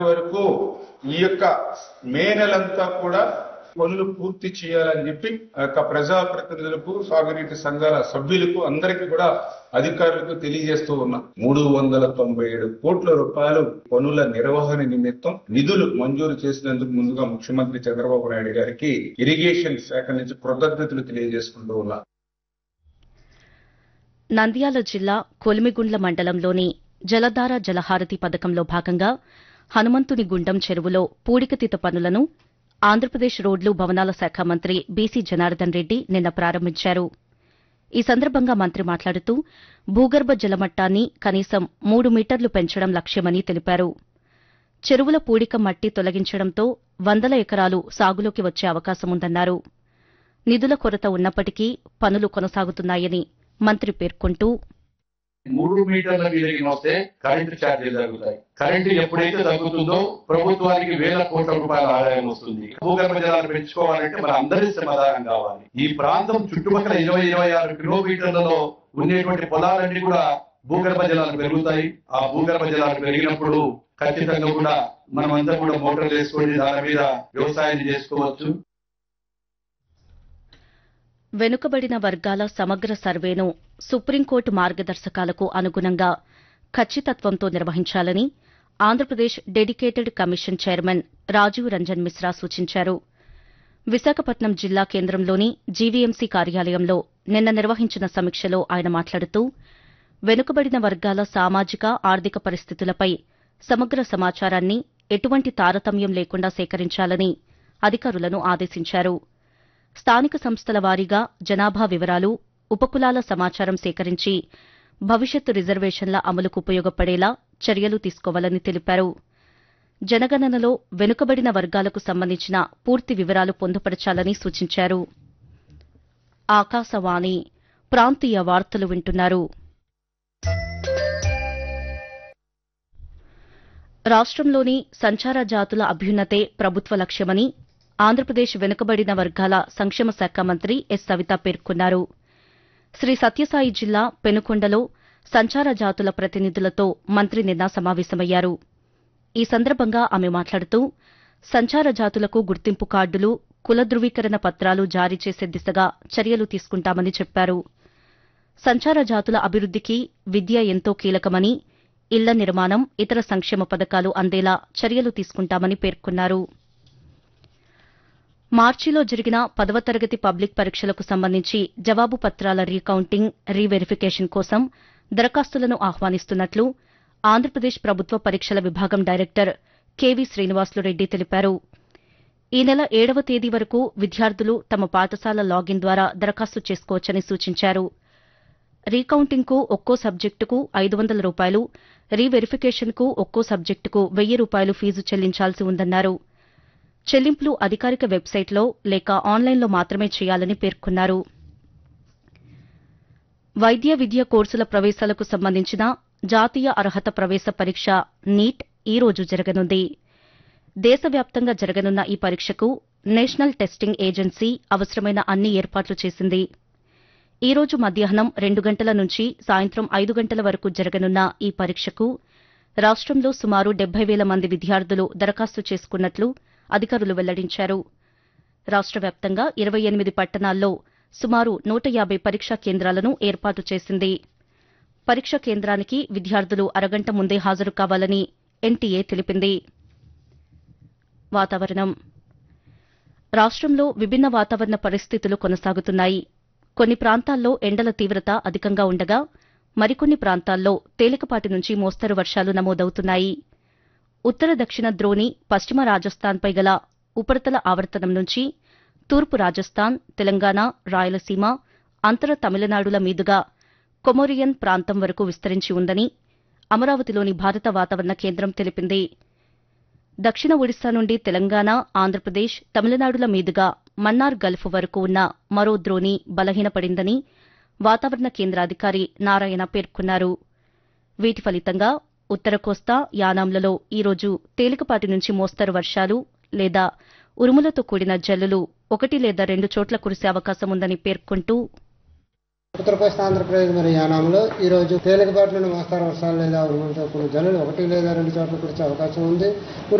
వరకు ఈ యొక్క మే నెలంతా కూడా పనులు పూర్తి చేయాలని చెప్పి ఆ యొక్క ప్రజాప్రతినిధులకు సాగునీటి సంఘాల సభ్యులకు అందరికీ కూడా అధికారులకు తెలియజేస్తూ ఉన్నా మూడు వందల తొంభై ఏడు కోట్ల రూపాయలు పనుల నిర్వహణ నిమిత్తం నిధులు మంజూరు చేసినందుకు ముందుగా ముఖ్యమంత్రి చంద్రబాబు నాయుడు గారికి ఇరిగేషన్ శాఖ నుంచి కృతజ్ఞతలు తెలియజేసుకుంటూ ఉన్నా నంద్యాల జిల్లా కొలిమిగుండ్ల మండలంలోని జలధార జలహారతి పథకంలో భాగంగా హనుమంతుని గుండం చెరువులో పూడికతీత పనులను ఆంధ్రప్రదేశ్ రోడ్లు భవనాల శాఖ మంత్రి బీసీ జనార్దన్ రెడ్డి నిన్న ప్రారంభించారు ఈ సందర్భంగా మంత్రి మాట్లాడుతూ భూగర్భ జలమట్టాన్ని కనీసం మూడు మీటర్లు పెంచడం లక్ష్యమని తెలిపారు చెరువుల పూడిక మట్టి తొలగించడంతో వందల ఎకరాలు సాగులోకి వచ్చే అవకాశముందన్నారు నిధుల కొరత ఉన్నప్పటికీ పనులు కొనసాగుతున్నాయని మంత్రి పేర్కొంటూ మూడు మీటర్ల మీదకి వస్తే కరెంటు ఛార్జీలు తగ్గుతాయి కరెంటు ఎప్పుడైతే తగ్గుతుందో ప్రభుత్వానికి వేల కోట్ల రూపాయల ఆదాయం వస్తుంది భూగర్భ జలాలు పెంచుకోవాలంటే మన అందరి సమాధానం కావాలి ఈ ప్రాంతం చుట్టుపక్కల ఇరవై ఇరవై ఆరు కిలోమీటర్లలో ఉండేటువంటి పొలాలన్నీ కూడా భూగర్భ జలాలు పెరుగుతాయి ఆ భూగర్భ జలాలు పెరిగినప్పుడు ఖచ్చితంగా కూడా మనమంతా కూడా మోటార్లు వేసుకొని దాని మీద వ్యవసాయం చేసుకోవచ్చు వెనుకబడిన వర్గాల సమగ్ర సర్వేను సుప్రీంకోర్టు మార్గదర్శకాలకు అనుగుణంగా ఖచ్చితత్వంతో నిర్వహించాలని Andhra Pradesh dedicated commission chairman Rajiv Ranjan Mishra సూచించారు విశాఖపట్నం జిల్లా కేంద్రంలోని జీవీఎంసీ కార్యాలయంలో నిన్న నిర్వహించిన సమీక్షలో ఆయన మాట్లాడుతూ వెనుకబడిన వర్గాల సామాజిక ఆర్థిక పరిస్థితులపై సమగ్ర సమాచారాన్ని ఎటువంటి తారతమ్యం లేకుండా సేకరించాలని అధికారులను ఆదేశించారు స్థానిక సంస్థల వారీగా జనాభా వివరాలు ఉపకులాల సమాచారం సేకరించి భవిష్యత్తు రిజర్వేషన్ల అమలుకు ఉపయోగపడేలా చర్యలు తీసుకోవాలని తెలిపారు జనగణనలో వెనుకబడిన వర్గాలకు సంబంధించిన పూర్తి వివరాలు పొందుపరచాలని సూచించారు ఆకాశవాణి ప్రాంతీయ వార్తలు వింటున్నారు రాష్ట్రంలోని సంచార జాతుల అభ్యున్నతే ప్రభుత్వ లక్ష్యమని ఆంధ్రప్రదేశ్ వెనుకబడిన వర్గాల సంక్షేమ శాఖ మంత్రి ఎస్ సవిత పేర్కొన్నారు శ్రీ సత్యసాయి జిల్లా పెనుకొండలో సంచార జాతుల ప్రతినిధులతో మంత్రి నిన్న సమావేశమయ్యారు ఈ సందర్భంగా ఆమె మాట్లాడుతూ సంచార జాతులకు గుర్తింపు కార్డులు కుల ధృవీకరణ పత్రాలు జారీ చేసే దిశగా చర్యలు తీసుకుంటామని చెప్పారు సంచార జాతుల అభివృద్దికి విద్య ఎంతో కీలకమని ఇళ్ల నిర్మాణం ఇతర సంక్షేమ పథకాలు అందేలా చర్యలు తీసుకుంటామని పేర్కొన్నారు మార్చిలో జరిగిన పదవ తరగతి పబ్లిక్ పరీక్షలకు సంబంధించి జవాబు పత్రాల రీకౌంటింగ్ రీవెరిఫికేషన్ కోసం దరఖాస్తులను ఆహ్వానిస్తున్నట్లు ఆంధ్రప్రదేశ్ ప్రభుత్వ పరీక్షల విభాగం డైరెక్టర్ కెవి శ్రీనివాసులురెడ్డి తెలిపారు ఈ నెల ఏడవ తేదీ వరకు విద్యార్థులు తమ పాఠశాల లాగిన్ ద్వారా దరఖాస్తు చేసుకోవచ్చని సూచించారు రీకౌంటింగ్కు ఒక్కో సబ్జెక్టుకు ఐదు వందల రూపాయలు రీవెరిఫికేషన్కు ఒక్కో సబ్జెక్టుకు వెయ్యి రూపాయలు ఫీజు చెల్లించాల్సి ఉందన్నారు చెల్లింపులు అధికారిక వెబ్సైట్లో లేక ఆన్లైన్లో మాత్రమే చేయాలని పేర్కొన్నారు వైద్య విద్య కోర్సుల ప్రవేశాలకు సంబంధించిన జాతీయ అర్హత ప్రవేశ పరీక్ష నీట్ ఈ రోజు జరగనుంది దేశవ్యాప్తంగా జరగనున్న ఈ పరీక్షకు నేషనల్ టెస్టింగ్ ఏజెన్సీ అవసరమైన అన్ని ఏర్పాట్లు చేసింది ఈ రోజు మధ్యాహ్నం రెండు గంటల నుంచి సాయంత్రం ఐదు గంటల వరకు జరగనున్న ఈ పరీక్షకు రాష్టంలో సుమారు డెబ్బై వేల మంది విద్యార్థులు దరఖాస్తు చేసుకున్నట్లు అధికారులు వెల్లడించారు రాష్ట వ్యాప్తంగా ఇరవై ఎనిమిది పట్టణాల్లో సుమారు నూట యాబై పరీక్షా కేంద్రాలను ఏర్పాటు చేసింది పరీక్ష కేంద్రానికి విద్యార్థులు అరగంట ముందే హాజరు కావాలని ఎన్టీఏ తెలిపింది వాతావరణం రాష్టంలో విభిన్న వాతావరణ పరిస్థితులు కొనసాగుతున్నాయి కొన్ని ప్రాంతాల్లో ఎండల తీవ్రత అధికంగా ఉండగా మరికొన్ని ప్రాంతాల్లో తేలికపాటి నుంచి మోస్తరు వర్షాలు నమోదవుతున్నాయి ఉత్తర దక్షిణ ద్రోణి పశ్చిమ రాజస్థాన్పై గల ఉపరితల ఆవర్తనం నుంచి తూర్పు రాజస్థాన్ తెలంగాణ రాయలసీమ అంతర తమిళనాడుల మీదుగా కొమోరియన్ ప్రాంతం వరకు విస్తరించి ఉందని అమరావతిలోని భారత వాతావరణ కేంద్రం తెలిపింది దక్షిణ ఒడిశా నుండి తెలంగాణ ఆంధ్రప్రదేశ్ తమిళనాడుల మీదుగా మన్నార్ గల్ఫ్ వరకు ఉన్న మరో ద్రోణి బలహీనపడిందని వాతావరణ కేంద్రాధికారి నారాయణ పేర్కొన్నారు వీటి ఫలితంగా ఉత్తర కోస్తా యానాంలలో ఈరోజు తేలికపాటి నుంచి మోస్తరు వర్షాలు లేదా ఉరుములతో కూడిన జల్లులు ఒకటి లేదా రెండు చోట్ల కురిసే అవకాశం ఉందని పేర్కొంటూ ఉత్తర కోస్తా ఆంధ్రప్రదేశ్ మరియు యానాంలో ఈ రోజు తేలికపాటి నుండి మోస్తారు వర్షాలు లేదా ఉరుములతో కూడిన జల్లులు ఒకటి లేదా రెండు చోట్ల కురిసే అవకాశం ఉంది